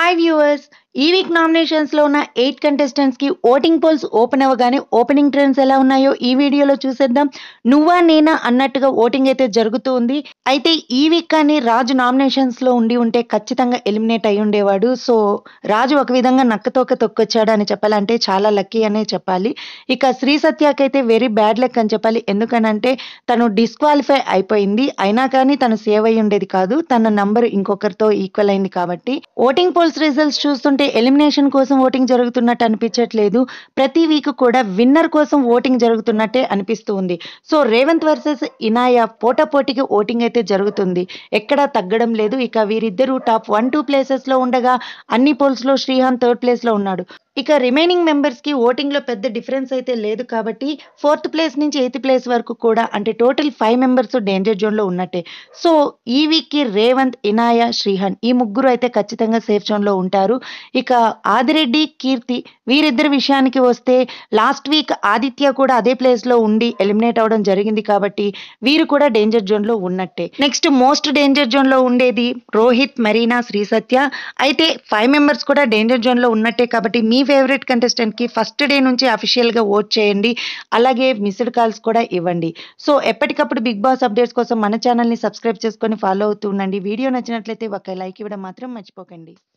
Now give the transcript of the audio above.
hi viewers ఈ week nominations లో ఉన్న ఎయిట్ కంటెస్టెంట్స్ కి ఓటింగ్ పోల్స్ ఓపెన్ అవ్వగానే ఓపెనింగ్ ట్రెండ్స్ ఎలా ఉన్నాయో ఈ వీడియోలో చూసేద్దాం నువ్వా నేనా అన్నట్టుగా ఓటింగ్ అయితే జరుగుతూ ఉంది అయితే ఈ వీక్ కానీ రాజు నామినేషన్స్ లో ఉండి ఉంటే ఖచ్చితంగా ఎలిమినేట్ అయి ఉండేవాడు సో రాజు ఒక విధంగా నక్కతోక తొక్కొచ్చాడు అని చెప్పాలంటే చాలా లక్కీ అనే చెప్పాలి ఇక శ్రీ సత్యకైతే వెరీ బ్యాడ్ లక్ అని చెప్పాలి ఎందుకనంటే తను డిస్క్వాలిఫై అయిపోయింది అయినా కానీ తను సేవ్ అయి ఉండేది కాదు తన నంబర్ ఇంకొకరితో ఈక్వల్ అయింది కాబట్టి ఓటింగ్ పోల్స్ రిజల్ట్స్ చూస్తుంటే ఎలిమినేషన్ కోసం ఓటింగ్ జరుగుతున్నట్టు అనిపించట్లేదు ప్రతి వీక్ కూడా విన్నర్ కోసం ఓటింగ్ జరుగుతున్నట్టే అనిపిస్తూ ఉంది సో రేవంత్ వర్సెస్ ఇనాయా పోటాపోటీకి ఓటింగ్ అయితే జరుగుతుంది ఎక్కడా తగ్గడం లేదు ఇక వీరిద్దరూ టాప్ వన్ టూ ప్లేసెస్ లో ఉండగా అన్ని పోల్స్ లో శ్రీహాన్ థర్డ్ ప్లేస్ లో ఉన్నాడు ఇక రిమైనింగ్ మెంబర్స్ కి ఓటింగ్ లో పెద్ద డిఫరెన్స్ అయితే లేదు కాబట్టి ఫోర్త్ ప్లేస్ నుంచి ఎయిత్ ప్లేస్ వరకు కూడా అంటే total five members danger zone లో ఉన్నట్టే సో ఈ వీక్ కి రేవంత్ ఇనాయ శ్రీహాన్ ఈ ముగ్గురు అయితే ఖచ్చితంగా సేఫ్ జోన్ లో ఉంటారు ఇక ఆదిరెడ్డి కీర్తి వీరిద్దరి విషయానికి వస్తే లాస్ట్ వీక్ ఆదిత్య కూడా అదే ప్లేస్ లో ఉండి ఎలిమినేట్ అవడం జరిగింది కాబట్టి వీరు కూడా డేంజర్ జోన్ లో ఉన్నట్టే నెక్స్ట్ మోస్ట్ డేంజర్ జోన్ లో ఉండేది రోహిత్ మరీనా శ్రీ సత్య అయితే ఫైవ్ మెంబర్స్ కూడా డేంజర్ జోన్ లో ఉన్నట్టే కాబట్టి మీ ఫేవరెట్ కంటెస్టెంట్ కి ఫస్ట్ డే నుంచి అఫీషియల్ గా ఓట్ చేయండి అలాగే మిస్డ్ కాల్స్ కూడా ఇవ్వండి సో ఎప్పటికప్పుడు బిగ్ బాస్ అప్డేట్స్ కోసం మన ఛానల్ ని సబ్స్క్రైబ్ చేసుకొని ఫాలో అవుతూ ఉండండి వీడియో నచ్చినట్లయితే ఒక లైక్ ఇవ్వడం మాత్రం మర్చిపోకండి